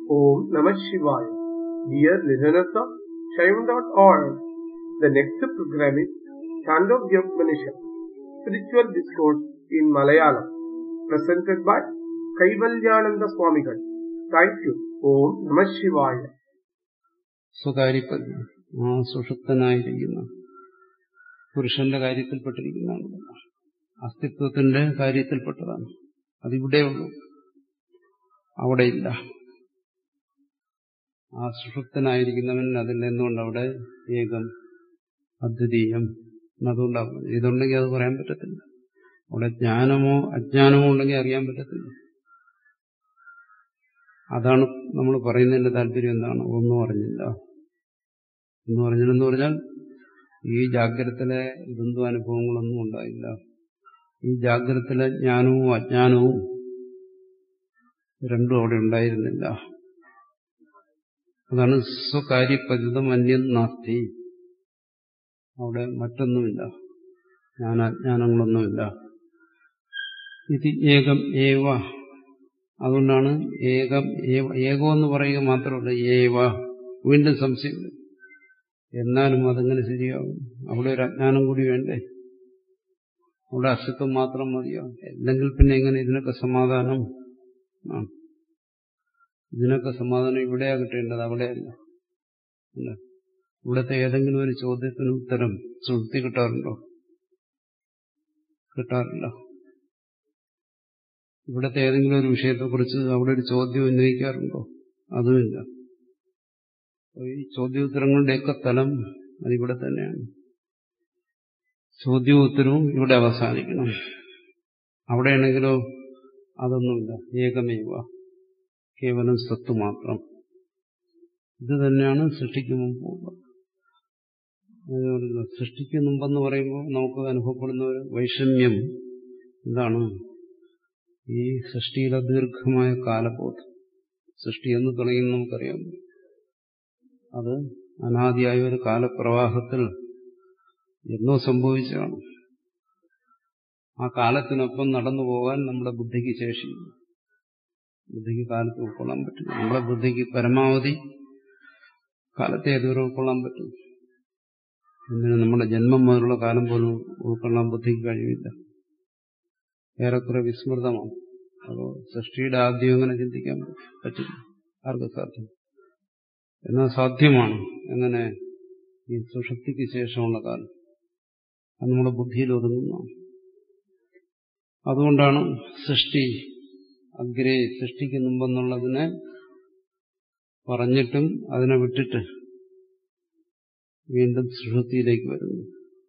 Om Namah Shivaya. Dear listeners of Shaivan.org, the next program is Chandogya Upanishad, Spiritual Discourse in Malayalam, presented by Kaivalyananda Swamigal. Thank you. Om Namah Shivaya. സ്വകാര്യപ്പതി ആ സുഷുപ്തനായിരിക്കുന്ന പുരുഷന്റെ കാര്യത്തിൽപ്പെട്ടിരിക്കുന്നതാണ് അസ്തിത്വത്തിന്റെ കാര്യത്തിൽപ്പെട്ടതാണ് അതിവിടെ ഉള്ളൂ അവിടെയില്ല ആ സുഷുപ്തനായിരിക്കുന്നവൻ അതിൽ നിന്നുകൊണ്ട് അവിടെ ഏകം അദ്വിതീയം അതുകൊണ്ടാകും ഇതുണ്ടെങ്കിൽ അത് പറയാൻ പറ്റത്തില്ല അവിടെ ജ്ഞാനമോ അജ്ഞാനമോ ഉണ്ടെങ്കിൽ അറിയാൻ പറ്റത്തില്ല അതാണ് നമ്മൾ പറയുന്നതിന്റെ താല്പര്യം എന്താണ് ഒന്നും അറിഞ്ഞില്ല എന്ന് പറഞ്ഞില്ലെന്ന് പറഞ്ഞാൽ ഈ ജാഗ്രതത്തിലെ ബന്ധു അനുഭവങ്ങളൊന്നും ഉണ്ടായില്ല ഈ ജാഗ്രതത്തിലെ ജ്ഞാനവും അജ്ഞാനവും രണ്ടും അവിടെ ഉണ്ടായിരുന്നില്ല അതാണ് സ്വകാര്യപതിതം അന്യം നാസ്തി അവിടെ മറ്റൊന്നുമില്ല ജ്ഞാനാജ്ഞാനങ്ങളൊന്നുമില്ല ഇത് ഏകം ഏവ അതുകൊണ്ടാണ് ഏകം ഏകം എന്ന് പറയുക മാത്രമല്ല ഏവ വീണ്ടും സംശയം എന്നാലും അതെങ്ങനെ ശരിയാകും അവിടെ ഒരു അജ്ഞാനം കൂടി വേണ്ടേ അവിടെ അസ്തിത്വം മാത്രം മതിയോ അല്ലെങ്കിൽ പിന്നെ എങ്ങനെ ഇതിനൊക്കെ സമാധാനം ആ ഇതിനൊക്കെ സമാധാനം ഇവിടെയാ കിട്ടേണ്ടത് അവിടെയല്ല അല്ല ഇവിടുത്തെ ഏതെങ്കിലും ഒരു ചോദ്യത്തിന് ഉത്തരം സുഹൃത്തി കിട്ടാറുണ്ടോ കിട്ടാറില്ല ഇവിടുത്തെ ഏതെങ്കിലും ഒരു വിഷയത്തെക്കുറിച്ച് അവിടെ ഒരു ചോദ്യം ഉന്നയിക്കാറുണ്ടോ അതുമില്ല ഈ ചോദ്യോത്തരങ്ങളുടെയൊക്കെ തലം അതിവിടെ തന്നെയാണ് ചോദ്യോത്തരവും ഇവിടെ അവസാനിക്കണം അവിടെയാണെങ്കിലോ അതൊന്നുമില്ല ഏകമേവ കേവലം സത്ത് മാത്രം ഇത് തന്നെയാണ് സൃഷ്ടിക്ക് മുമ്പ് സൃഷ്ടിക്ക് മുമ്പെന്ന് പറയുമ്പോൾ നമുക്ക് അനുഭവപ്പെടുന്ന ഒരു വൈഷമ്യം എന്താണ് ഈ സൃഷ്ടിയിലെ ദീർഘമായ കാലബോധം സൃഷ്ടി എന്ന് തുടങ്ങി നമുക്കറിയാം അത് അനാദിയായ ഒരു കാലപ്രവാഹത്തിൽ എന്നോ സംഭവിച്ചതാണ് ആ കാലത്തിനൊപ്പം നടന്നു പോകാൻ നമ്മുടെ ബുദ്ധിക്ക് ശേഷിയില്ല ബുദ്ധിക്ക് കാലത്ത് ഉൾക്കൊള്ളാൻ പറ്റില്ല നമ്മുടെ ബുദ്ധിക്ക് പരമാവധി കാലത്തെ ഏതുവരെ ഉൾക്കൊള്ളാൻ പറ്റും എന്തിന് നമ്മുടെ ജന്മം മുതലുള്ള കാലം പോലും ഉൾക്കൊള്ളാൻ ബുദ്ധിക്ക് കഴിയില്ല ഏറെക്കുറെ വിസ്മൃതമാണ് അപ്പോൾ സൃഷ്ടിയുടെ ആദ്യം എങ്ങനെ ചിന്തിക്കാൻ പറ്റില്ല ആർക്ക് സാധ്യം എന്നാൽ സാധ്യമാണ് എങ്ങനെ ഈ സുഷക്തിക്ക് ശേഷമുള്ള കാലം അത് നമ്മുടെ ബുദ്ധിയിൽ ഒതുങ്ങുന്നതാണ് അതുകൊണ്ടാണ് സൃഷ്ടി അഗ്രേ സൃഷ്ടിക്ക് മുമ്പെന്നുള്ളതിനെ പറഞ്ഞിട്ടും അതിനെ വിട്ടിട്ട് വീണ്ടും സുഷുപ്തിയിലേക്ക് വരുന്നു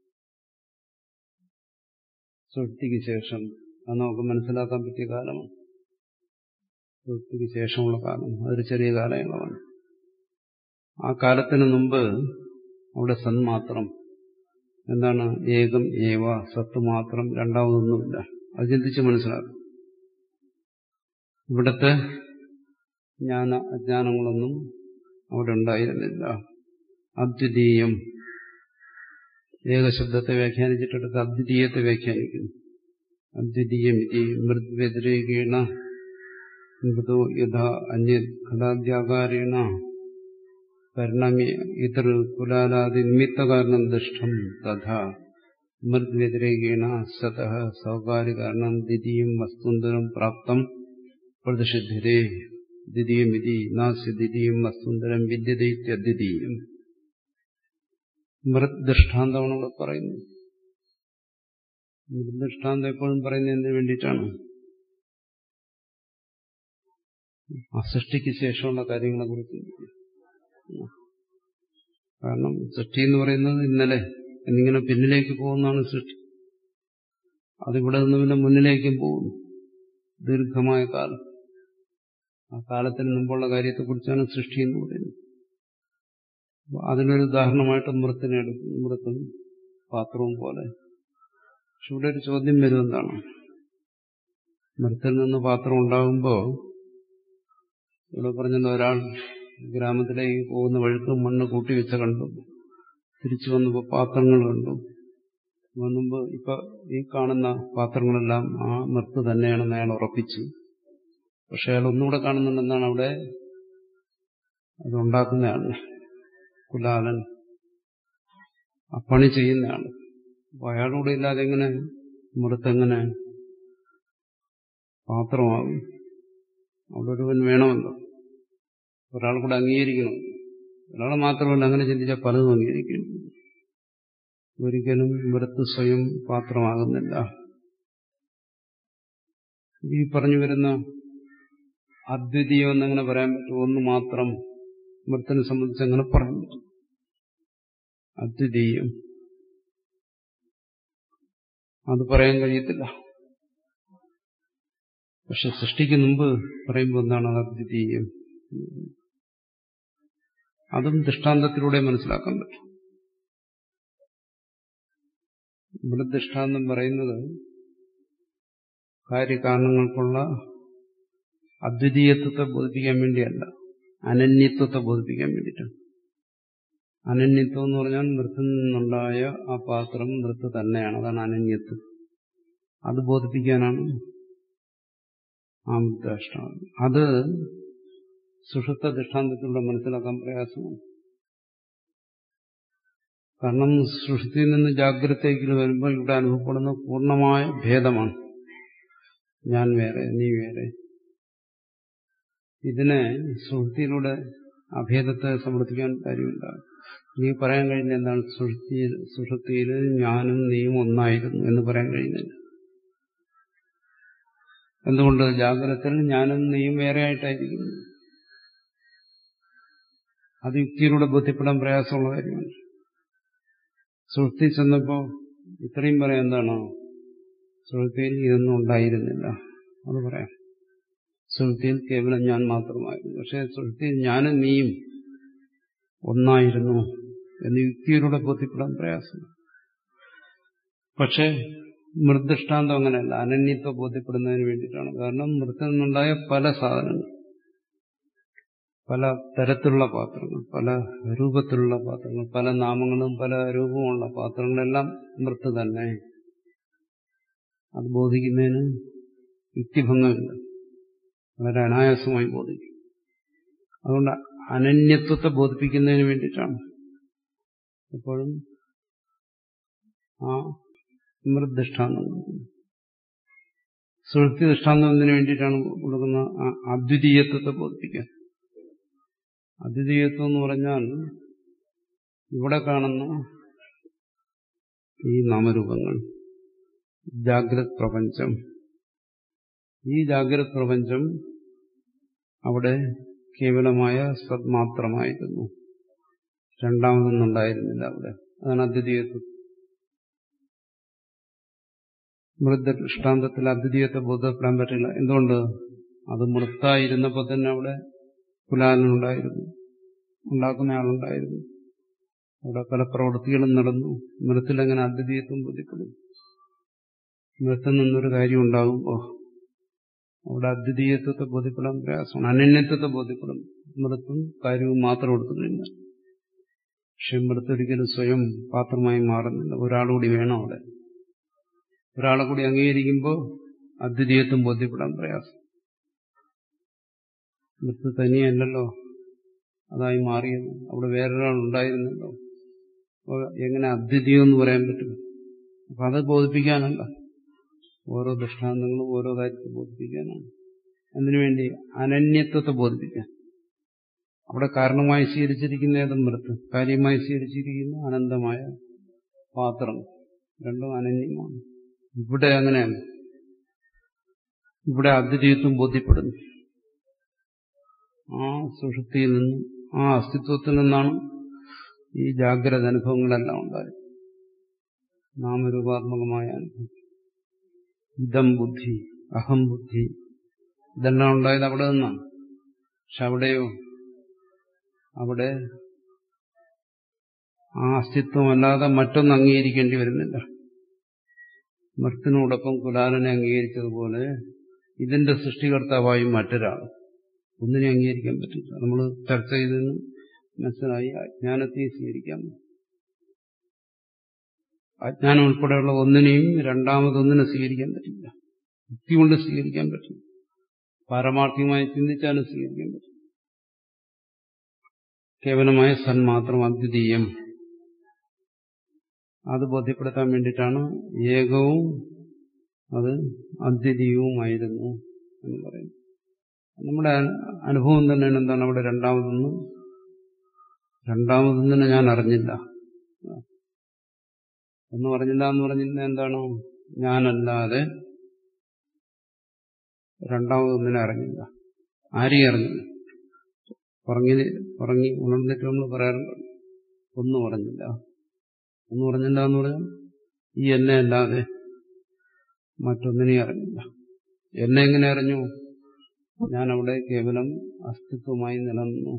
സുഷുപ്തിക്ക് ശേഷം അത് നമുക്ക് മനസ്സിലാക്കാൻ പറ്റിയ കാലമാണ് സുഷുപ്തിക്ക് ശേഷമുള്ള കാലം അതൊരു ചെറിയ കാലയളവാണ് ആ കാലത്തിന് മുമ്പ് അവിടെ സന്മാത്രം എന്താണ് ഏകം ഏവ സത്ത് മാത്രം രണ്ടാമതൊന്നുമില്ല അത് ചിന്തിച്ച് മനസ്സിലാക്കും ഇവിടുത്തെ ജ്ഞാന അജ്ഞാനങ്ങളൊന്നും അവിടെ ഉണ്ടായിരുന്നില്ല അദ്വിതീയം ഏകശബ്ദത്തെ വ്യാഖ്യാനിച്ചിട്ടെടുത്ത് അദ്വിതീയത്തെ വ്യാഖ്യാനിക്കുന്നു അദ്വിതീയം ഇതി മൃദ്വ്യതിരേകേണ മൃദോ യഥാ അന്യ ഘടാദ്യാകാരേണ പരിണമ്യ ഇതർ കുലാലാദി നിമിത്തകാരണം ദുഷ്ടം തഥാ മൃദ്വ്യതിരേകേണ സത സൗകാര്യകാരണം ദ്വിതീയം വസ്തുന്തരം പ്രാപ്തം പ്രതിഷിദ്ധ്യതേ ദ്വിതീയമിതി നാസ്യ ദ്വിതീയം വസ്തുന്തരം വിദ്യതയിത്യദ്വിതീയം മൃദ്ദൃഷ്ടാന്തമാണ് ഇവിടെ പറയുന്നത് മൃദ്ദൃഷ്ടാന്തം എപ്പോഴും പറയുന്നതിന് വേണ്ടിയിട്ടാണ് ആ സൃഷ്ടിക്ക് ശേഷമുള്ള കാര്യങ്ങളെ കുറിച്ച് കാരണം സൃഷ്ടി എന്ന് പറയുന്നത് ഇന്നലെ എന്നിങ്ങനെ പിന്നിലേക്ക് പോകുന്നതാണ് സൃഷ്ടി അതിവിടെ നിന്ന് പിന്നെ മുന്നിലേക്കും പോകുന്നു ദീർഘമായ കാലം ആ കാലത്തിന് മുമ്പുള്ള കാര്യത്തെക്കുറിച്ചാണ് സൃഷ്ടി എന്ന് പറയുന്നത് അതിനൊരു ഉദാഹരണമായിട്ട് മൃത്തിനെ എടുക്കും മൃത്തും പാത്രവും പോലെ പക്ഷെ ഇവിടെ ഒരു ചോദ്യം വരും എന്താണ് മൃത്തിൽ നിന്ന് പാത്രം ഉണ്ടാകുമ്പോൾ ഇവിടെ പറഞ്ഞല്ലോ ഒരാൾ ഗ്രാമത്തിലേക്ക് പോകുന്ന വഴുക്ക് മണ്ണ് കൂട്ടി വെച്ച കണ്ടു തിരിച്ചു വന്നപ്പോൾ പാത്രങ്ങൾ കണ്ടു വന്നുമ്പോൾ ഇപ്പൊ ഈ കാണുന്ന പാത്രങ്ങളെല്ലാം ആ മൃത്ത് തന്നെയാണെന്ന് അയാൾ ഉറപ്പിച്ചു പക്ഷെ അയാൾ ഒന്നുകൂടെ കാണുന്നുണ്ട് എന്താണ് അവിടെ അതുണ്ടാക്കുന്നതാണ് കുലാലൻ ആ പണി ചെയ്യുന്നതാണ് അപ്പൊ അയാളുകൂടെ ഇല്ലാതെ എങ്ങനെ മൃത്തെങ്ങനെ പാത്രമാകും അവിടെ ഒരുവൻ വേണമല്ലോ ഒരാൾ കൂടെ അംഗീകരിക്കണം ഒരാൾ മാത്രമല്ല അങ്ങനെ ചിന്തിച്ചാൽ പലതും അംഗീകരിക്കുന്നു ഒരിക്കലും മൃത്ത് സ്വയം പാത്രമാകുന്നില്ല ഈ പറഞ്ഞു വരുന്ന അദ്വിതീയം എന്നങ്ങനെ പറയാൻ പറ്റും ഒന്ന് മാത്രം മൃത്തിനെ സംബന്ധിച്ച് അങ്ങനെ പറയാൻ പറ്റും അദ്വിതീയം അത് പറയാൻ കഴിയത്തില്ല പക്ഷെ സൃഷ്ടിക്ക് മുമ്പ് പറയുമ്പോൾ എന്താണ് അത് അദ്വിതീയം അതും ദൃഷ്ടാന്തത്തിലൂടെ മനസ്സിലാക്കാൻ പറ്റും ഇവിടെ ദൃഷ്ടാന്തം പറയുന്നത് കാര്യകാരണങ്ങൾക്കുള്ള അദ്വിതീയത്വത്തെ ബോധിപ്പിക്കാൻ വേണ്ടിയല്ല അനന്യത്വത്തെ ബോധിപ്പിക്കാൻ വേണ്ടിയിട്ടാണ് അനന്യത്വം എന്ന് പറഞ്ഞാൽ നൃത്തിൽ നിന്നുണ്ടായ ആ പാത്രം നൃത്ത് തന്നെയാണ് അതാണ് അനന്യത്വം അത് ബോധിപ്പിക്കാനാണ് ആ ദൃഷ്ടാന്തം അത് സുഷുപ്ത ദൃഷ്ടാന്തത്തിലൂടെ മനസ്സിലാക്കാൻ പ്രയാസമാണ് കാരണം സൃഷ്ടിയിൽ നിന്ന് ജാഗ്രതയ്ക്ക് വരുമ്പോൾ ഇവിടെ അനുഭവപ്പെടുന്ന പൂർണ്ണമായ ഭേദമാണ് ഞാൻ വേറെ നീ വേറെ ഇതിനെ സുഹൃത്തിയിലൂടെ അഭേദത്തെ സമർത്ഥിക്കാൻ കാര്യമില്ല നീ പറയാൻ കഴിയുന്ന എന്താണ് സുഷുപ്തി സുഷുപ്തിയിൽ ഞാനും നീയും ഒന്നായിരുന്നു എന്ന് പറയാൻ കഴിയുന്നില്ല എന്തുകൊണ്ട് ജാഗ്രതത്തിൽ ഞാനും നീയും വേറെ ആയിട്ടായിരിക്കുന്നു അത് യുക്തിയിലൂടെ ബോധ്യപ്പെടാൻ പ്രയാസമുള്ള കാര്യമാണ് സുഹൃത്തി ചെന്നപ്പോ ഇത്രയും പറയാം എന്താണ് സുഹൃത്തിയിൽ ഇതൊന്നും ഉണ്ടായിരുന്നില്ല അത് പറയാം സുഹൃത്തിയിൽ കേവലം ഞാൻ മാത്രമായിരുന്നു പക്ഷെ സുഹൃത്തിയിൽ ഞാനും നീയും ഒന്നായിരുന്നു എന്ന് യുക്തിയിലൂടെ ബോധ്യപ്പെടാൻ പ്രയാസം പക്ഷെ മൃദൃഷ്ടാന്തം അങ്ങനെയല്ല അനന്യത്വം ബോധ്യപ്പെടുന്നതിന് വേണ്ടിയിട്ടാണ് കാരണം മൃത്തിൽ നിന്നുണ്ടായ പല സാധനങ്ങൾ പല തരത്തിലുള്ള പാത്രങ്ങൾ പല രൂപത്തിലുള്ള പാത്രങ്ങൾ പല നാമങ്ങളും പല രൂപമുള്ള പാത്രങ്ങളെല്ലാം മൃത്ത് തന്നെ അത് ബോധിക്കുന്നതിന് യുക്തിഭംഗമില്ല വളരെ അനായാസമായി ബോധിക്കും അതുകൊണ്ട് അനന്യത്വത്തെ ബോധിപ്പിക്കുന്നതിന് വേണ്ടിയിട്ടാണ് എപ്പോഴും ആ മൃദൃഷ്ടാന്തം കൊടുക്കുന്നത് സുഹൃത്തി ദൃഷ്ടാന്തം എന്നതിന് വേണ്ടിയിട്ടാണ് കൊടുക്കുന്ന ആ അദ്വിതീയത്വത്തെ ബോധിപ്പിക്കാൻ അദ്വിതീയത്വം എന്ന് പറഞ്ഞാൽ ഇവിടെ കാണുന്ന ഈ നാമരൂപങ്ങൾ ജാഗ്രത് പ്രപഞ്ചം ഈ ജാഗ്രത് പ്രപഞ്ചം അവിടെ കേവലമായ സത് മാത്രമായിരുന്നു രണ്ടാമതൊന്നുണ്ടായിരുന്നില്ല അവിടെ അതാണ് അദ്വിതീയത്വം മൃദൃഷ്ടാന്തത്തിൽ അദ്വിതീയത്തെ ബോധപ്പെടാൻ പറ്റില്ല എന്തുകൊണ്ട് അത് മൃത്തായിരുന്നപ്പോൾ തന്നെ അവിടെ കുലാലനുണ്ടായിരുന്നു ഉണ്ടാക്കുന്ന ആളുണ്ടായിരുന്നു അവിടെ പല പ്രവൃത്തികളും നടന്നു മൃത്തിൽ അങ്ങനെ അദ്വിതീയത്വം ബോധ്യപ്പെടും മൃത്തിൽ നിന്നൊരു കാര്യം ഉണ്ടാകുമ്പോൾ അവിടെ അദ്വിതീയത്വത്തെ ബോധ്യപ്പെടാൻ പ്രയാസമാണ് അനന്യത്വത്തെ ബോധ്യപ്പെടും മൃത്തും കാര്യവും മാത്രം എടുക്കുന്നില്ല പക്ഷെ മൃത്തൊരിക്കലും സ്വയം പാത്രമായി മാറുന്നില്ല ഒരാളുകൂടി വേണം അവിടെ ഒരാളെ കൂടി അംഗീകരിക്കുമ്പോൾ അദ്വിതീയത്വം ബോധ്യപ്പെടാൻ പ്രയാസം മൃത്ത് തനിയല്ലല്ലോ അതായി മാറിയത് അവിടെ വേറൊരാൾ ഉണ്ടായിരുന്നല്ലോ അപ്പോൾ എങ്ങനെ അദ്വിതീയം എന്ന് പറയാൻ പറ്റും അപ്പൊ അത് ബോധിപ്പിക്കാനല്ല ഓരോ ദൃഷ്ടാന്തങ്ങളും ഓരോ കാര്യത്തെ ബോധിപ്പിക്കാനാണ് അതിനുവേണ്ടി അനന്യത്വത്തെ ബോധിപ്പിക്കാൻ അവിടെ കാരണമായി സ്വീകരിച്ചിരിക്കുന്ന ഏതും മൃത്ത് കാര്യമായി സ്വീകരിച്ചിരിക്കുന്ന അനന്തമായ പാത്രം രണ്ടും അനന്യമാണ് ഇവിടെ അങ്ങനെയാണ് ഇവിടെ അദ്വിതീയത്വം ബോധ്യപ്പെടുന്നു ആ സുഷുപ്തിയിൽ നിന്നും ആ അസ്തിത്വത്തിൽ നിന്നാണ് ഈ ജാഗ്രത അനുഭവങ്ങളെല്ലാം ഉണ്ടായത് നാമരൂപാത്മകമായ അനുഭവം ഇതം ബുദ്ധി അഹം ബുദ്ധി ഇതെല്ലാം ഉണ്ടായത് അവിടെ നിന്നാണ് പക്ഷെ അവിടെയോ അവിടെ ആ അസ്തിത്വമല്ലാതെ മറ്റൊന്ന് അംഗീകരിക്കേണ്ടി വരുന്നില്ല മൃത്തിനോടൊപ്പം കുലാലനെ അംഗീകരിച്ചതുപോലെ ഇതിന്റെ സൃഷ്ടികർത്താവായും മറ്റൊരാൾ ഒന്നിനെ അംഗീകരിക്കാൻ പറ്റില്ല നമ്മൾ ചർച്ച ചെയ്തതിന് മനസ്സിലായി അജ്ഞാനത്തെ സ്വീകരിക്കാം അജ്ഞാനം ഉൾപ്പെടെയുള്ള ഒന്നിനെയും രണ്ടാമതൊന്നിനെ സ്വീകരിക്കാൻ പറ്റില്ല യുക്തി കൊണ്ട് സ്വീകരിക്കാൻ പറ്റില്ല പാരമാർത്ഥികമായി ചിന്തിച്ചാലും സ്വീകരിക്കാൻ പറ്റും കേവലമായ സൻ മാത്രം അദ്വിതീയം അത് ബോധ്യപ്പെടുത്താൻ വേണ്ടിയിട്ടാണ് ഏകവും അത് അദ്വിതീയവുമായിരുന്നു എന്ന് പറയുന്നത് നമ്മുടെ അനുഭവം തന്നെയാണ് എന്താണ് അവിടെ രണ്ടാമതൊന്നും രണ്ടാമതൊന്നിനെ ഞാൻ അറിഞ്ഞില്ല എന്ന് പറഞ്ഞില്ല എന്ന് പറഞ്ഞില്ല എന്താണ് ഞാനല്ലാതെ രണ്ടാമതൊന്നിനെ അറിഞ്ഞില്ല ആരെയും അറിഞ്ഞില്ല ഉറങ്ങി ഉറങ്ങി ഉണർന്നിട്ട് നമ്മൾ പറയാറുണ്ട് ഒന്നും പറഞ്ഞില്ല ഒന്നും പറഞ്ഞില്ല എന്ന് പറഞ്ഞാൽ ഈ എന്നെ അല്ലാതെ മറ്റൊന്നിനെയും അറിഞ്ഞില്ല എന്നെ എങ്ങനെ അറിഞ്ഞു ഞാൻ അവിടെ കേവലം അസ്തിത്വമായി നിലനിന്നു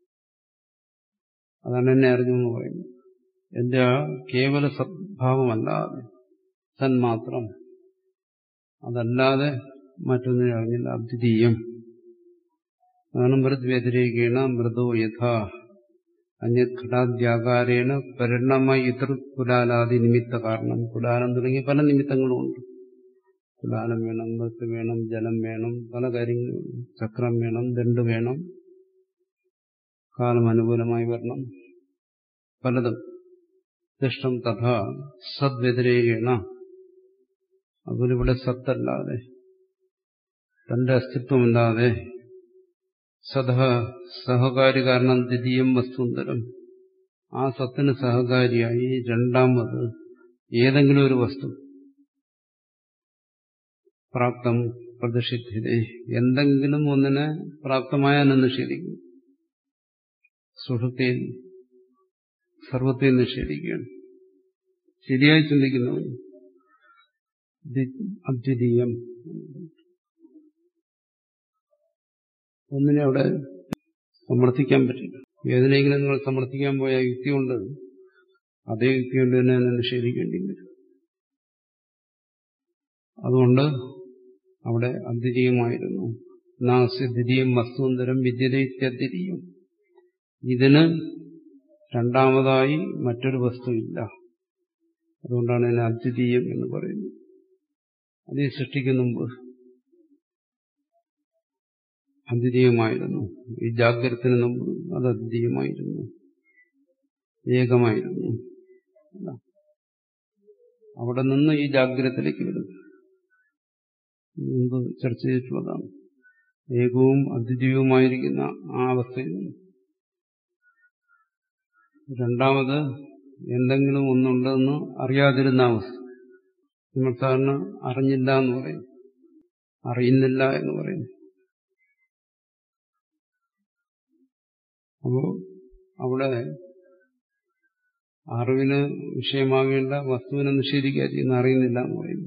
അതാണ് എന്നെ അറിഞ്ഞു എന്ന് പറയുന്നത് എന്റെ ആ കേവല സദ്ഭാവമല്ലാതെ സന്മാത്രം അതല്ലാതെ മറ്റൊന്നിനെ അറിഞ്ഞില്ല അദ്വിതീയം അതാണ് മൃത് വ്യതിരേകേണ മൃദോ യഥാ അന്യഘടാദ്യാകാരേണ പരിണമ ഇതൃ കുലാലാദി നിമിത്ത കാരണം കുലാലം തുടങ്ങിയ പല നിമിത്തങ്ങളുമുണ്ട് കുലാലം വേണം മൃത്ത് വേണം ജലം വേണം പല കാര്യങ്ങളും ചക്രം വേണം ദണ്ട് വേണം കാലം അനുകൂലമായി വരണം പലതും ദുഷ്ടം തഥാ സദ്വ്യതിരേകേണ അതുപോലെ ഇവിടെ സത്തല്ലാതെ തന്റെ അസ്തിത്വമില്ലാതെ സദ സഹകാരി കാരണം ദ്വിതീയം വസ്തുന്തരം ആ സത്തിന് സഹകാരിയായി രണ്ടാമത് ഏതെങ്കിലും ഒരു വസ്തു പ്രാപ്തം പ്രതിഷിദ്ധ്യത എന്തെങ്കിലും ഒന്നിനെ പ്രാപ്തമായാലും നിഷേധിക്കും സുഹൃത്തെയും സർവത്തെയും നിഷേധിക്കുകയാണ് ശരിയായി ചിന്തിക്കുന്നവൻ അദ്വിതീയം ഒന്നിനെ അവിടെ സമർത്ഥിക്കാൻ പറ്റില്ല ഏതിനെങ്കിലും നിങ്ങൾ സമർത്ഥിക്കാൻ പോയ യുക്തി കൊണ്ട് അതേ യുക്തി കൊണ്ട് തന്നെ അതിനെ നിഷേധിക്കേണ്ടി വരും അതുകൊണ്ട് അവിടെ അദ്വിതീയമായിരുന്നു നാസ്യ ദ്വിതീയം വസ്തുന്തരം വിദ്യതയിത്യദ്വിതീയം ഇതിന് രണ്ടാമതായി മറ്റൊരു വസ്തുവില്ല അതുകൊണ്ടാണ് ഇതിനെ അദ്വിതീയം എന്ന് പറയുന്നത് അതേ സൃഷ്ടിക്കുന്ന മുമ്പ് അദ്വിതീയമായിരുന്നു ഈ ജാഗ്രതത്തിന് മുമ്പ് അത് അദ്വിതീയമായിരുന്നു ഏകമായിരുന്നു അവിടെ നിന്ന് ഈ ജാഗ്രതത്തിലേക്ക് വരുന്നു മുമ്പ് ചർച്ച ചെയ്തിട്ടുള്ളതാണ് ഏകവും അദ്വിതീയവുമായിരിക്കുന്ന ആ അവസ്ഥയിൽ നിന്ന് രണ്ടാമത് എന്തെങ്കിലും ഒന്നുണ്ടെന്ന് അറിയാതിരുന്ന അവസ്ഥ നമ്മൾ സാധാരണ അറിഞ്ഞില്ല എന്ന് പറയും അറിയുന്നില്ല എന്ന് പറയുന്നു അപ്പോ അവിടെ അറിവിന് വിഷയമാകേണ്ട വസ്തുവിനെ നിഷേധിക്കുക ചെയ്യുന്ന അറിയുന്നില്ല എന്ന് പറയുന്നു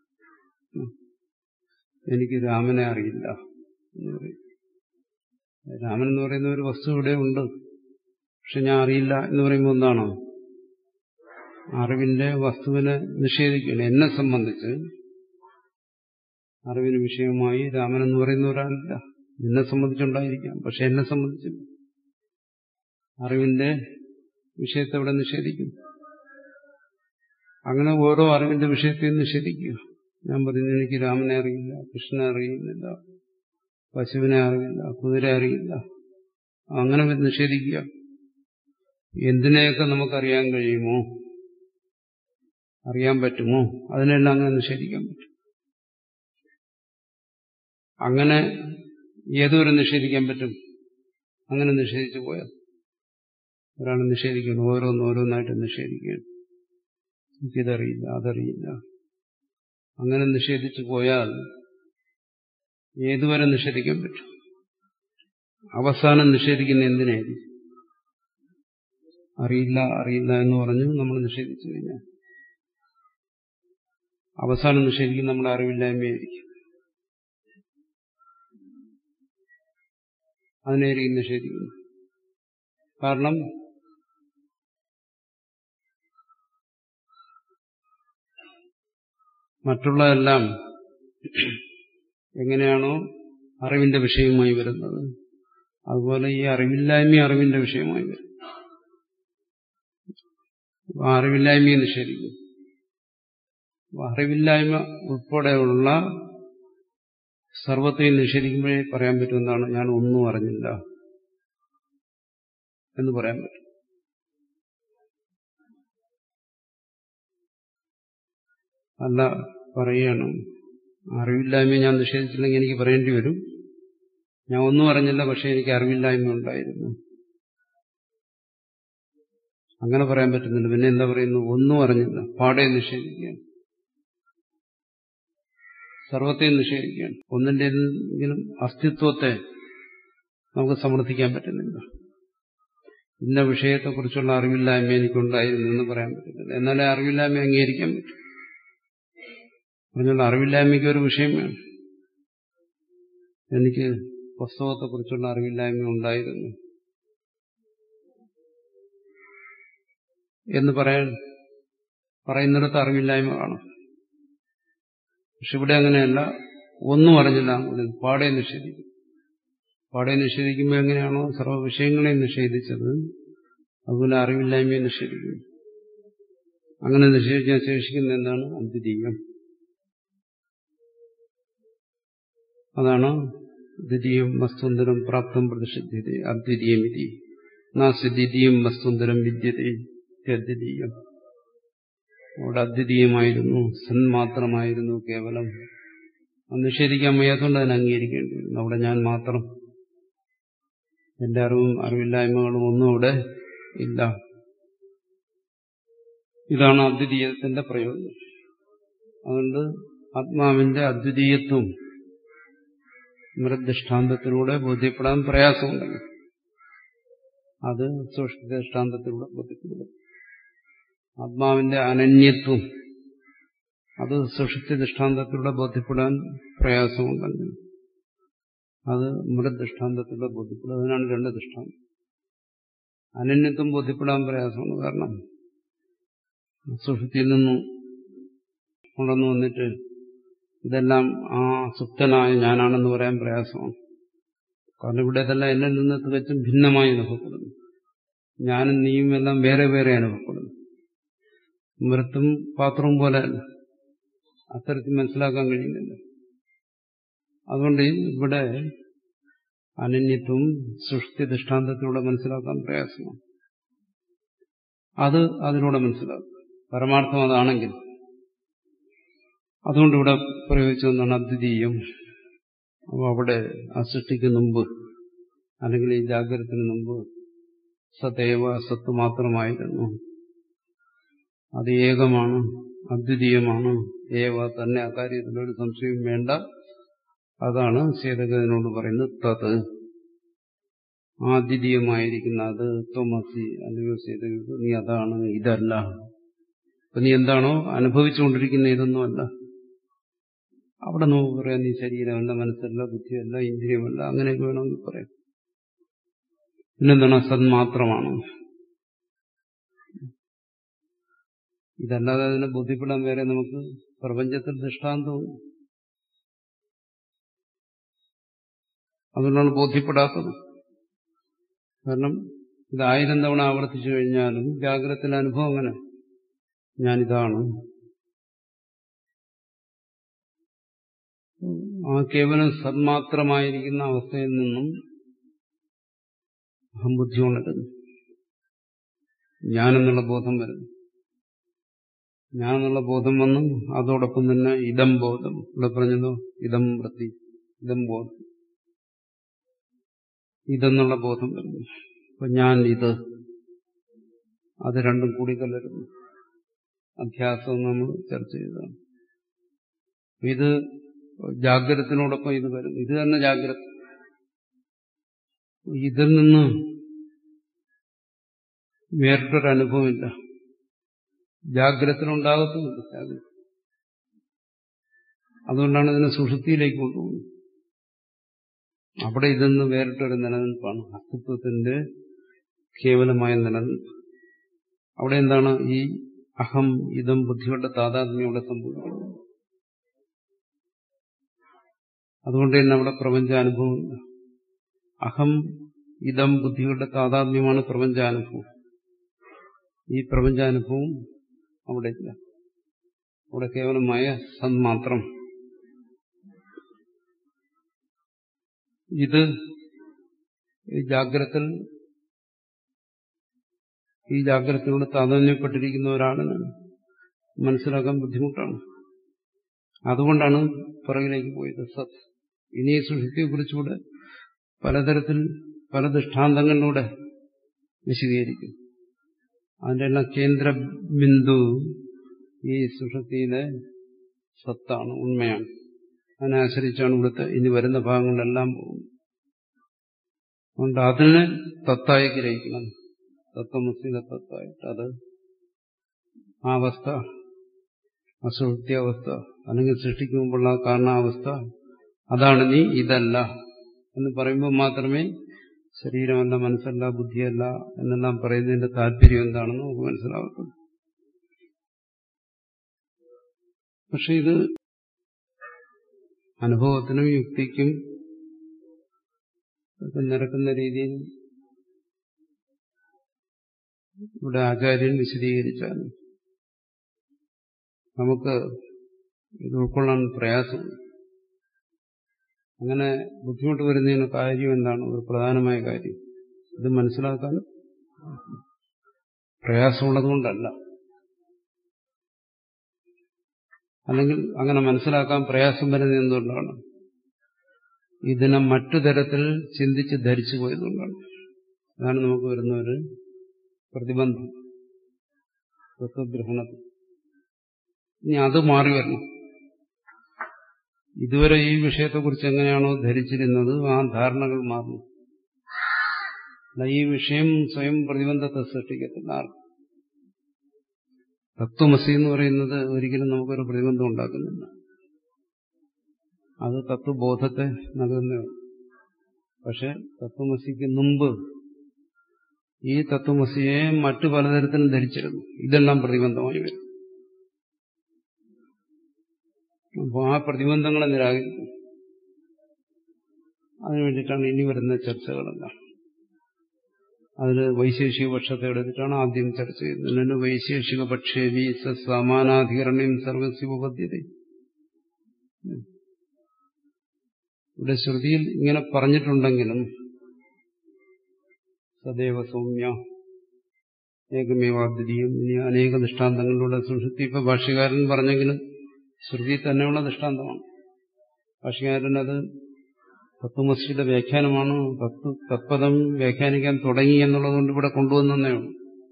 എനിക്ക് രാമനെ അറിയില്ല എന്ന് പറയും രാമൻ എന്ന് പറയുന്ന ഒരു വസ്തു ഇവിടെ ഉണ്ട് പക്ഷെ ഞാൻ അറിയില്ല എന്ന് പറയുമ്പോൾ എന്താണോ അറിവിന്റെ വസ്തുവിനെ നിഷേധിക്കുകയാണ് എന്നെ സംബന്ധിച്ച് അറിവിന് വിഷയമായി രാമൻ എന്ന് പറയുന്ന ഒരാളില്ല എന്നെ സംബന്ധിച്ചുണ്ടായിരിക്കാം പക്ഷെ എന്നെ സംബന്ധിച്ചില്ല അറിവിന്റെ വിഷയത്തെ അവിടെ നിഷേധിക്കുന്നു അങ്ങനെ ഓരോ അറിവിന്റെ വിഷയത്തെയും നിഷേധിക്കുക ഞാൻ പറയുന്നു എനിക്ക് രാമനെ അറിയില്ല കൃഷ്ണനെ അറിയുന്നില്ല പശുവിനെ അറിയില്ല കുതിര അറിയില്ല അങ്ങനെ നിഷേധിക്കുക എന്തിനെയൊക്കെ നമുക്കറിയാൻ കഴിയുമോ അറിയാൻ പറ്റുമോ അതിനെല്ലാം അങ്ങനെ നിഷേധിക്കാൻ പറ്റും അങ്ങനെ ഏതൊരു നിഷേധിക്കാൻ പറ്റും അങ്ങനെ നിഷേധിച്ചു പോയാൽ ഒരാൾ നിഷേധിക്കുന്നു ഓരോന്ന് ഓരോന്നായിട്ട് നിഷേധിക്കുകയാണ് എനിക്കിതറിയില്ല അതറിയില്ല അങ്ങനെ നിഷേധിച്ചു പോയാൽ ഏതുവരെ നിഷേധിക്കാൻ പറ്റും അവസാനം നിഷേധിക്കുന്ന എന്തിനായിരിക്കും അറിയില്ല അറിയില്ല എന്ന് പറഞ്ഞു നമ്മൾ നിഷേധിച്ചു കഴിഞ്ഞാൽ അവസാനം നിഷേധിക്കുന്ന നമ്മുടെ അറിവില്ലായ്മയായിരിക്കും അതിനായിരിക്കും നിഷേധിക്കുന്നു കാരണം മറ്റുള്ളതെല്ലാം എങ്ങനെയാണോ അറിവിന്റെ വിഷയമായി വരുന്നത് അതുപോലെ ഈ അറിവില്ലായ്മ അറിവിന്റെ വിഷയമായി വരും അറിവില്ലായ്മയെ നിഷേധിക്കും അറിവില്ലായ്മ ഉൾപ്പെടെയുള്ള സർവത്തെയും നിഷേധിക്കുമ്പോഴേ പറയാൻ പറ്റുന്നതാണ് ഞാൻ ഒന്നും അറിഞ്ഞില്ല എന്ന് പറയാൻ പറ്റും അല്ല പറയണം അറിവില്ലായ്മ ഞാൻ നിഷേധിച്ചില്ലെങ്കിൽ എനിക്ക് പറയേണ്ടി വരും ഞാൻ ഒന്നും അറിഞ്ഞില്ല പക്ഷെ എനിക്ക് അറിവില്ലായ്മ ഉണ്ടായിരുന്നു അങ്ങനെ പറയാൻ പറ്റുന്നില്ല പിന്നെ എന്താ പറയുന്നു ഒന്നും അറിഞ്ഞില്ല പാടെ നിഷേധിക്കുകയാണ് സർവത്തെയും നിഷേധിക്കുകയാണ് ഒന്നിൻ്റെങ്കിലും അസ്തിത്വത്തെ നമുക്ക് സമർത്ഥിക്കാൻ പറ്റുന്നില്ല ഇന്ന വിഷയത്തെക്കുറിച്ചുള്ള അറിവില്ലായ്മ എനിക്കുണ്ടായിരുന്നു എന്ന് പറയാൻ പറ്റുന്നില്ല എന്നാലേ അറിവില്ലായ്മ അംഗീകരിക്കാൻ പറ്റും പറഞ്ഞുള്ള അറിവില്ലായ്മയ്ക്ക് ഒരു വിഷയം വേണം എനിക്ക് പുസ്തകത്തെക്കുറിച്ചുള്ള അറിവില്ലായ്മ ഉണ്ടായിരുന്നു എന്ന് പറയാൻ പറയുന്നിടത്ത് അറിവില്ലായ്മ കാണും പക്ഷെ ഇവിടെ അങ്ങനെയല്ല ഒന്നും അറിഞ്ഞില്ല പാടെ നിഷേധിക്കും പാടെ നിഷേധിക്കുമ്പോൾ എങ്ങനെയാണോ സർവ്വ വിഷയങ്ങളെയും നിഷേധിച്ചത് അതുപോലെ അറിവില്ലായ്മയെ നിഷേധിക്കും അങ്ങനെ നിഷേധിക്കാൻ ശേഷിക്കുന്ന എന്താണ് അദ്വിതീയം അതാണ് ദ്വിതീയം വസ്തുന്തരം പ്രാപ്തം പ്രതിഷിധ്യത അദ്വിതീയം ഇതി നാസ്തി ദ്വിതീയം വസ്തുന്തരം വിദ്യത്തെ അദ്വിതീയം അവിടെ അദ്വിതീയമായിരുന്നു സന്മാത്രമായിരുന്നു കേവലം നിഷേധിക്കാൻ വയ്യാത്തതുകൊണ്ട് അതിനെ അംഗീകരിക്കേണ്ടി വരുന്നു അവിടെ ഞാൻ മാത്രം എന്റെ അറിവും അറിവില്ലായ്മകളും ഒന്നും അവിടെ ഇല്ല ഇതാണ് അദ്വിതീയത്തിന്റെ പ്രയോജനം അതുകൊണ്ട് ആത്മാവിന്റെ അദ്വിതീയത്വം മൃദൃഷ്ടാന്തത്തിലൂടെ ബോധ്യപ്പെടാൻ പ്രയാസമുണ്ടെങ്കിൽ അത് സൂക്ഷ്മദൃഷ്ടാന്തത്തിലൂടെ ബോധ്യപ്പെടും ആത്മാവിന്റെ അനന്യത്വം അത് സുഷുപ്തി ദൃഷ്ടാന്തത്തിലൂടെ ബോധ്യപ്പെടാൻ പ്രയാസമുണ്ടെങ്കിൽ അത് മൃദൃഷ്ടാന്തത്തിലൂടെ ബോധ്യപ്പെടും അതിനാണ് രണ്ട് ദൃഷ്ടാന്തം അനന്യത്വം ബോധ്യപ്പെടാൻ പ്രയാസമാണ് കാരണം സുഷുപ്തിയിൽ നിന്നും ഉണർന്നു വന്നിട്ട് ഇതെല്ലാം ആ സുപ്തനായ ഞാനാണെന്ന് പറയാൻ പ്രയാസമാണ് കാരണം ഇവിടെ ഇതെല്ലാം എന്നിൽ നിന്ന് തികച്ചും ഭിന്നമായി അനുഭവപ്പെടുന്നു ഞാനും നീയും എല്ലാം വേറെ വേറെ അനുഭവപ്പെടുന്നു മൃത്തും പാത്രവും പോലെ അത്തരത്തിൽ മനസ്സിലാക്കാൻ കഴിയുന്നില്ല അതുകൊണ്ട് ഇവിടെ അനന്യത്വം സൃഷ്ടി ദൃഷ്ടാന്തത്തിലൂടെ മനസ്സിലാക്കാൻ പ്രയാസമാണ് അത് അതിലൂടെ മനസ്സിലാക്കും പരമാർത്ഥം അതാണെങ്കിൽ അതുകൊണ്ട് ഇവിടെ പ്രയോഗിച്ചതെന്നാണ് അദ്വിതീയം അപ്പോൾ അവിടെ ആ സൃഷ്ടിക്ക് മുമ്പ് അല്ലെങ്കിൽ ഈ ജാഗ്രതത്തിന് മുമ്പ് സതേവ സത്ത് മാത്രമായിരുന്നു അത് ഏകമാണ് അദ്വിതീയമാണ് ഏവ തന്നെ അക്കാര്യത്തിലൊരു സംശയവും വേണ്ട അതാണ് സേതകനോട് പറയുന്നത് തത് ആദ്വിതീയമായിരിക്കുന്ന അത് ത്വമസി അല്ലയോ സേതക നീ അതാണ് ഇതല്ല അപ്പൊ നീ എന്താണോ അനുഭവിച്ചുകൊണ്ടിരിക്കുന്ന ഇതൊന്നുമല്ല അവിടെ നമുക്ക് പറയാം നീ ശരീരമല്ല മനസ്സല്ല ബുദ്ധിയല്ല ഇന്ദ്രിയമല്ല അങ്ങനെയൊക്കെ വേണമെങ്കിൽ പറയാം പിന്നെന്താണ് സന്മാത്രമാണ് ഇതല്ലാതെ അതിനെ ബോധ്യപ്പെടാൻ വേറെ നമുക്ക് പ്രപഞ്ചത്തിൽ ദൃഷ്ടാന്തവും അതുകൊണ്ടാണ് ബോധ്യപ്പെടാത്തത് കാരണം ഇത് ആയിരം തവണ ആവർത്തിച്ചു കഴിഞ്ഞാലും ജാഗ്രതത്തിലെ അനുഭവം അങ്ങനെ ഞാനിതാണ് ആ കേവലം സന്മാത്രമായിരിക്കുന്ന അവസ്ഥയിൽ നിന്നും അഹംബുദ്ധി ഉണരുന്നു ഞാനെന്നുള്ള ബോധം വരുന്നു ഞാനെന്നുള്ള ബോധം വന്നു അതോടൊപ്പം തന്നെ ഇതം ബോധം ഇവിടെ പറഞ്ഞതോ ഇതം വൃത്തി ഇതം ബോധം ഇതെന്നുള്ള ബോധം വരുന്നു അപ്പൊ ഞാൻ ഇത് അത് രണ്ടും കൂടി കലരുന്നു അധ്യാസം നമ്മൾ ചർച്ച ചെയ്തതാണ് ഇത് ജാഗ്രതത്തിനോടൊപ്പം ഇത് വരും ഇത് തന്നെ ജാഗ്രത ഇതിൽ നിന്ന് വേറിട്ടൊരനുഭവമില്ല ജാഗ്രതത്തിനുണ്ടാകത്തുമില്ല ജാഗ്രത അതുകൊണ്ടാണ് ഇതിനെ സുഷുപ്തിയിലേക്ക് കൊണ്ടുപോകുന്നത് അവിടെ ഇതെന്ന് വേറിട്ടൊരു നിലനിൽപ്പാണ് അസ്തിത്വത്തിന്റെ കേവലമായ നിലനിൽപ്പ് അവിടെ എന്താണ് ഈ അഹം ഇതം ബുദ്ധിയുടെ താതാത്മ്യം അവിടെ സംഭവിക്കുന്നത് അതുകൊണ്ട് തന്നെ അവിടെ പ്രപഞ്ചാനുഭവമില്ല അഹം ഇതം ബുദ്ധികളുടെ താതാത്മ്യമാണ് പ്രപഞ്ചാനുഭവം ഈ പ്രപഞ്ചാനുഭവം അവിടെ ഇല്ല അവിടെ കേവലമായ സന്മാത്രം ഇത് ഈ ജാഗ്രതത്തിൽ ഈ ജാഗ്രതയോട് താതന്യപ്പെട്ടിരിക്കുന്ന ഒരാളിന് മനസ്സിലാക്കാൻ ബുദ്ധിമുട്ടാണ് അതുകൊണ്ടാണ് പുറകിലേക്ക് പോയത് സത് ഇനി ഈ സുഷുതിയെക്കുറിച്ചുകൂടെ പലതരത്തിൽ പല ദൃഷ്ടാന്തങ്ങളിലൂടെ വിശദീകരിക്കും അതിന്റെ എല്ലാം കേന്ദ്ര ബിന്ദു ഈ സുഷുതിയിലെ സത്താണ് ഉണ്മയാണ് അതിനെ ആശ്രയിച്ചാണ് ഇവിടുത്തെ ഇനി വരുന്ന ഭാഗങ്ങളിലെല്ലാം പോകുന്നത് അതുകൊണ്ട് അതിനെ തത്തായി ഗ്രഹിക്കണം തത്വമസിന്റെ തത്വമായിട്ട് അത് ആ അവസ്ഥ അസുഹൃത്യാവസ്ഥ അല്ലെങ്കിൽ സൃഷ്ടിക്കുമ്പോഴുള്ള കാരണാവസ്ഥ അതാണ് നീ ഇതല്ല എന്ന് പറയുമ്പോൾ മാത്രമേ ശരീരമല്ല മനസ്സല്ല ബുദ്ധിയല്ല എന്നെല്ലാം പറയുന്നതിന്റെ താല്പര്യം എന്താണെന്ന് നമുക്ക് മനസ്സിലാകത്തുള്ളൂ പക്ഷെ ഇത് അനുഭവത്തിനും യുക്തിക്കും ഒക്കെ നിരക്കുന്ന രീതിയിൽ ഇവിടെ ആചാര്യൻ വിശദീകരിച്ചാൽ നമുക്ക് ഇത് ഉൾക്കൊള്ളാൻ പ്രയാസമുണ്ട് അങ്ങനെ ബുദ്ധിമുട്ട് വരുന്നതിന് കാര്യം എന്താണ് ഒരു പ്രധാനമായ കാര്യം ഇത് മനസ്സിലാക്കാൻ പ്രയാസമുള്ളതുകൊണ്ടല്ല അല്ലെങ്കിൽ അങ്ങനെ മനസ്സിലാക്കാൻ പ്രയാസം വരുന്നത് എന്തുകൊണ്ടാണ് ഇതിനെ മറ്റു തരത്തിൽ ചിന്തിച്ച് ധരിച്ചു പോയതുകൊണ്ടാണ് അതാണ് നമുക്ക് വരുന്ന ഒരു പ്രതിബന്ധം തത്വഗ്രഹണത്തിൽ ഇനി അത് മാറി വരണം ഇതുവരെ ഈ വിഷയത്തെക്കുറിച്ച് എങ്ങനെയാണോ ധരിച്ചിരുന്നത് ആ ധാരണകൾ മാറുന്നു അല്ല ഈ വിഷയം സ്വയം പ്രതിബന്ധത്തെ സൃഷ്ടിക്കത്തില്ല ആർക്കും തത്വമസി എന്ന് പറയുന്നത് ഒരിക്കലും നമുക്കൊരു പ്രതിബന്ധം ഉണ്ടാക്കുന്നില്ല അത് തത്വബോധത്തെ നൽകുന്നതാണ് പക്ഷെ തത്വമസിക്ക് മുമ്പ് ഈ തത്വമസിയെ മറ്റു പലതരത്തിലും ധരിച്ചിരുന്നു ഇതെല്ലാം പ്രതിബന്ധമായി വരും അപ്പോൾ ആ പ്രതിബന്ധങ്ങളെ നിരാകരിക്കും അതിനുവേണ്ടിയിട്ടാണ് ഇനി വരുന്ന ചർച്ചകളെല്ലാം അതിൽ വൈശേഷിക പക്ഷത്തെ എടുത്തിട്ടാണ് ആദ്യം ചർച്ച ചെയ്യുന്നത് വൈശേഷിക പക്ഷേ സമാനാധികരണം സർവസ്വപദ്ധ്യത ഇവിടെ ശ്രുതിയിൽ ഇങ്ങനെ പറഞ്ഞിട്ടുണ്ടെങ്കിലും സദൈവ സൗമ്യ ഏകമേവാദ്വിതീയം ഇനി അനേക ദൃഷ്ടാന്തങ്ങളിലൂടെ സുഷുപ്തി ഇപ്പൊ ഭാഷ്യകാരൻ പറഞ്ഞെങ്കിലും ശ്രുതി തന്നെയുള്ള ദൃഷ്ടാന്തമാണ് ഭാഷ്യകാരൻ അത് തത്വമസിയുടെ വ്യാഖ്യാനമാണ് തത്വ തത്പദം വ്യാഖ്യാനിക്കാൻ തുടങ്ങി എന്നുള്ളതുകൊണ്ട് ഇവിടെ കൊണ്ടുവന്നേ ഉള്ളൂ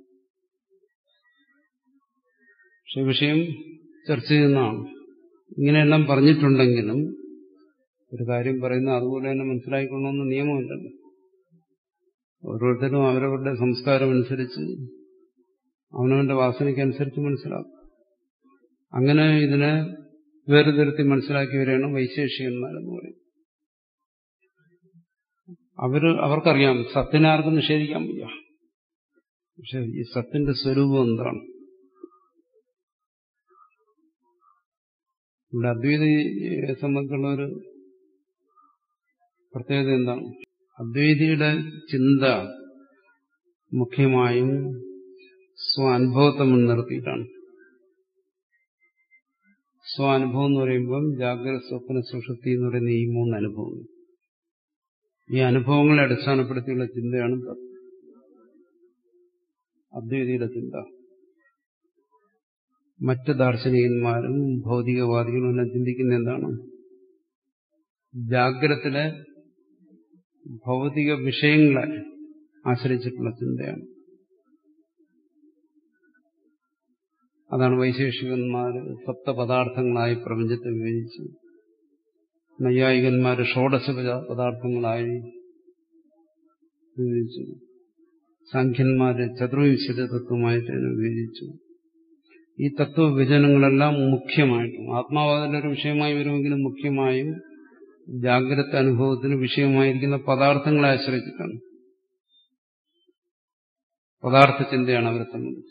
പക്ഷെ വിഷയം ചർച്ച ചെയ്യുന്നതാണ് ഇങ്ങനെയെല്ലാം പറഞ്ഞിട്ടുണ്ടെങ്കിലും ഒരു കാര്യം പറയുന്ന അതുപോലെ തന്നെ മനസ്സിലാക്കിക്കൊള്ളണമെന്ന് നിയമമില്ലല്ലോ ഓരോരുത്തരും അവരവരുടെ സംസ്കാരം അനുസരിച്ച് അവനവന്റെ വാസനയ്ക്കനുസരിച്ച് മനസ്സിലാക്കും അങ്ങനെ ഇതിനെ വേർതിരുത്തി മനസ്സിലാക്കിയവരെയാണ് വൈശേഷികന്മാരെന്ന് പറയും അവര് അവർക്കറിയാം സത്തിനെ ആർക്കും നിഷേധിക്കാൻ വയ്യ പക്ഷെ ഈ സത്തിന്റെ സ്വരൂപം എന്താണ് ഇവിടെ അദ്വൈതിയെ സംബന്ധിച്ചുള്ള ഒരു പ്രത്യേകത എന്താണ് അദ്വൈതിയുടെ ചിന്ത മുഖ്യമായും സ്വാനുഭവത്തെ മുൻനിർത്തിയിട്ടാണ് സ്വാനുഭവം എന്ന് പറയുമ്പം ജാഗ്രത സ്വപ്ന സുഷുപ്തി എന്ന് പറയുന്ന ഈ മൂന്ന് അനുഭവങ്ങൾ ഈ അനുഭവങ്ങളെ അടിസ്ഥാനപ്പെടുത്തിയുള്ള ചിന്തയാണ് അദ്വൈതിയുടെ ചിന്ത മറ്റ് ദാർശനികന്മാരും ഭൗതികവാദികളും എല്ലാം ചിന്തിക്കുന്ന എന്താണ് ജാഗ്രത്തിലെ ഭൗതിക വിഷയങ്ങളെ ആശ്രയിച്ചിട്ടുള്ള ചിന്തയാണ് അതാണ് വൈശേഷികന്മാർ സപ്തപദാർത്ഥങ്ങളായി പ്രപഞ്ചത്തെ വിഭജിച്ചു നൈയായികന്മാർ ഷോഡശ പദാർത്ഥങ്ങളായി വിഭജിച്ചു സാഖ്യന്മാര് ചതുർവിംശത തത്വമായിട്ട് വിഭജിച്ചു ഈ തത്വവിഭജനങ്ങളെല്ലാം മുഖ്യമായിട്ടും ആത്മാവാദിന്റെ ഒരു വിഷയമായി വരുമെങ്കിലും മുഖ്യമായും ജാഗ്രത അനുഭവത്തിന് വിഷയമായിരിക്കുന്ന പദാർത്ഥങ്ങളെ ആശ്രയിച്ചിട്ടാണ് പദാർത്ഥ ചിന്തയാണ് അവരെ സംബന്ധിച്ച്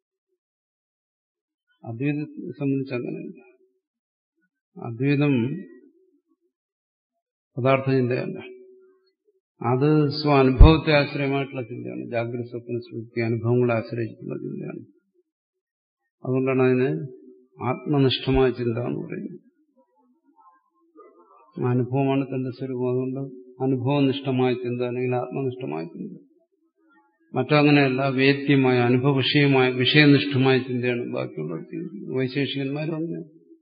അദ്വൈതത്തെ സംബന്ധിച്ച് അങ്ങനെയല്ല അദ്വൈതം പദാർത്ഥ ചിന്തയല്ല അത് സ്വാനുഭവത്തെ ആശ്രയമായിട്ടുള്ള ചിന്തയാണ് ജാഗ്രത സ്വപ്ന സുഹൃത്തി അനുഭവങ്ങളെ ആശ്രയിച്ചിട്ടുള്ള ചിന്തയാണ് അതുകൊണ്ടാണ് അതിന് ആത്മനിഷ്ഠമായ ചിന്ത എന്ന് പറയുന്നത് അനുഭവമാണ് തന്റെ സ്വരൂപം അതുകൊണ്ട് അനുഭവനിഷ്ഠമായ ചിന്ത അല്ലെങ്കിൽ ആത്മനിഷ്ഠമായ ചിന്ത മറ്റങ്ങനെയല്ല വേദ്യമായ അനുഭവവിഷയമായ വിഷയനിഷ്ഠമായ ചിന്തയാണ് ബാക്കിയുള്ള വൈശേഷികന്മാരും അങ്ങനെ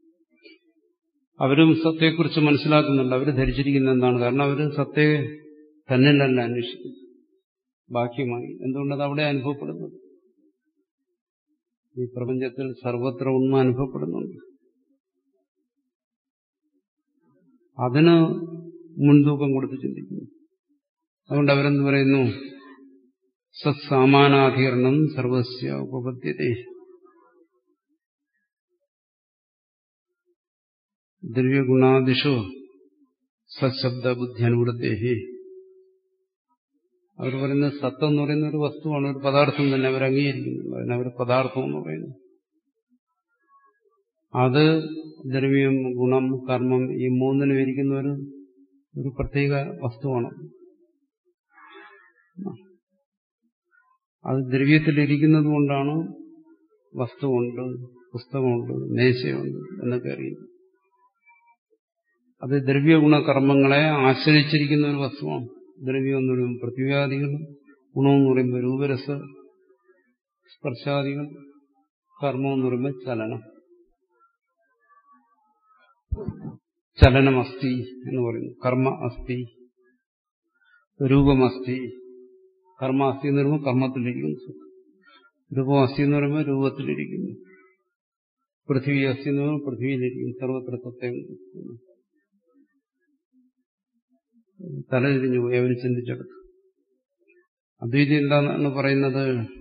അവരും സത്യത്തെക്കുറിച്ച് മനസ്സിലാക്കുന്നുണ്ട് അവർ ധരിച്ചിരിക്കുന്ന എന്താണ് കാരണം അവർ സത്യെ തന്നിലല്ല അന്വേഷിക്കുന്നത് ബാഹ്യമായി എന്തുകൊണ്ടത് അവിടെ അനുഭവപ്പെടുന്നത് ഈ പ്രപഞ്ചത്തിൽ സർവത്ര ഉണ്മ അനുഭവപ്പെടുന്നുണ്ട് അതിന് മുൻതൂക്കം കൊടുത്ത് ചിന്തിക്കുന്നു അതുകൊണ്ട് അവരെന്ത് പറയുന്നു സത്സാമാനാധികരണം സർവസ്യ ഉപപദ്ധ്യതേ ദ്രവ്യഗുണാദിഷു സശബ്ദ ബുദ്ധി അനുവൃത്തേഹി അവർ പറയുന്നത് സത്തം എന്ന് പറയുന്ന ഒരു വസ്തുവാണ് ഒരു പദാർത്ഥം തന്നെ അവർ അംഗീകരിക്കുന്നു അതിനവർ പദാർത്ഥം എന്ന് പറയുന്നു അത് ദ്രവ്യം ഗുണം കർമ്മം ഈ മൂന്നിനും ഇരിക്കുന്ന ഒരു ഒരു പ്രത്യേക വസ്തുവാണ് അത് ദ്രവ്യത്തിലിരിക്കുന്നത് കൊണ്ടാണ് വസ്തുവുണ്ട് പുസ്തകമുണ്ട് മേശയുണ്ട് എന്നൊക്കെ അറിയുന്നു അത് ദ്രവ്യഗുണ കർമ്മങ്ങളെ ആശ്രയിച്ചിരിക്കുന്ന ഒരു വസ്തുവാണ് ദ്രവ്യം എന്ന് പറയുമ്പോൾ പൃഥ്വിയാദികൾ ഗുണമെന്ന് പറയുമ്പോൾ രൂപരസ സ്പർശാദികൾ കർമ്മം എന്ന് പറയുമ്പോൾ ചലനം ചലനമസ്തി എന്ന് പറയുന്നു കർമ്മ അസ്ഥി രൂപമസ്തി കർമ്മ അസ്ഥി എന്ന് പറയുമ്പോൾ കർമ്മത്തിലിരിക്കുന്നു രൂപം അസ്ഥി എന്ന് പറയുമ്പോൾ രൂപത്തിലിരിക്കുന്നു പൃഥ്വി അസ്ഥി എന്ന് പറയുമ്പോൾ പൃഥ്വിയിലിരിക്കുന്നു സർവത്ര സത്യം തലതിരിഞ്ഞു പോയി അവർ ചിന്തിച്ചെടുത്തു അദ്വൈതം എന്താണെന്ന് പറയുന്നത്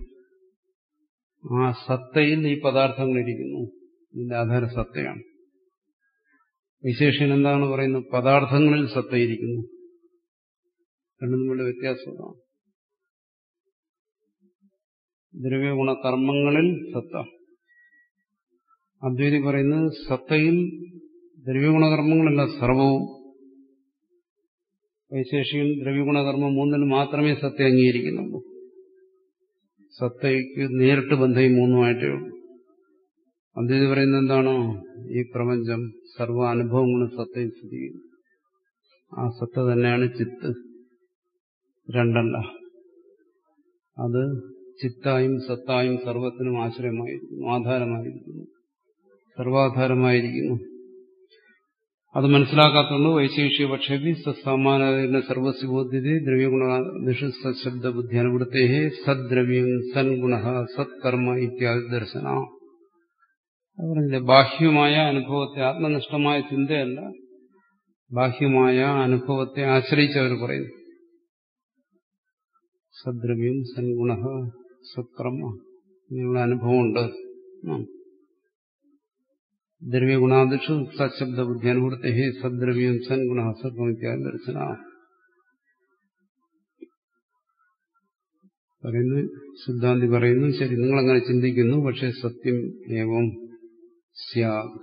ആ സത്തയിൽ ഈ പദാർത്ഥങ്ങൾ ഇരിക്കുന്നു ഇതിന്റെ ആധാര സത്തയാണ് വിശേഷൻ എന്താണ് പറയുന്നത് പദാർത്ഥങ്ങളിൽ സത്തയിരിക്കുന്നു രണ്ടും തമ്മിലുള്ള വ്യത്യാസം അതാണ് ദ്രവ്യഗുണ കർമ്മങ്ങളിൽ സത്ത അദ്വൈതി പറയുന്നത് സത്തയിൽ ദ്രവ്യഗുണകർമ്മങ്ങളല്ല സർവവും വൈശേഷികൻ ദ്രവ്യഗുണകർമ്മം മൂന്നിന് മാത്രമേ സത്യം അംഗീകരിക്കുന്നുള്ളൂ സത്തയ്ക്ക് നേരിട്ട് ബന്ധം ഈ മൂന്നുമായിട്ടേ ഉള്ളൂ അദ്വൈതി പറയുന്നത് എന്താണോ ഈ പ്രപഞ്ചം സർവ അനുഭവങ്ങളും സത്തയിൽ സ്ഥിതി ചെയ്യുന്നു ആ സത്ത തന്നെയാണ് ചിത്ത് രണ്ടല്ല അത് ചിത്തായും സത്തായും സർവത്തിനും ആശ്രയമായിരിക്കുന്നു ആധാരമായിരിക്കുന്നു സർവാധാരമായിരിക്കുന്നു അത് മനസ്സിലാക്കാത്തതുകൊണ്ട് വൈശേഷിക പക്ഷേപി സസാമാന സർവസ്വബോധ്യത ദ്രവ്യഗുണ സശബ്ദ ബുദ്ധി അനുവൃത്തേ സദ്ദ്രവ്യം സൻഗുണ സത്കർമ്മ ഇത്യാദി ദർശന പറഞ്ഞില്ലേ ബാഹ്യമായ അനുഭവത്തെ ആത്മനിഷ്ഠമായ ചിന്തയല്ല ബാഹ്യമായ അനുഭവത്തെ ആശ്രയിച്ച് അവർ പറയുന്നു സദ്ദ്രവ്യം സൻഗുണ സത്കർമ്മ ഇങ്ങനെയുള്ള അനുഭവമുണ്ട് ദ്രവ്യഗുണാദിഷു സശബ്ദ ബുദ്ധി അനുവൃത്തെ സദ്ദ്രവ്യം സൻഗുണ സത്വം ഇത്യാദി ദർശന പറയുന്നു സിദ്ധാന്തി പറയുന്നു ശരി നിങ്ങളങ്ങനെ ചിന്തിക്കുന്നു പക്ഷെ സത്യം ഏവം സ്യാദ്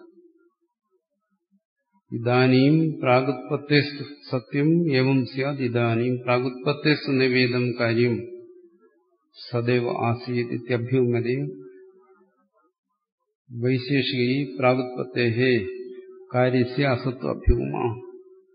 ഇതാനീം പ്രാഗുത്പത്തേസ്തു സത്യം ഏവം സ്യാദ് ഇതാനീം പ്രാഗുത്പത്തേസ്തു നിവേദം കാര്യം സദൈവ ആസീത് ഇത്യഭ്യുമതി വൈശേഷികൈ പ്രാഗുത്പത്തേ കാര്യസ്യ അസത്വ അഭ്യൂമ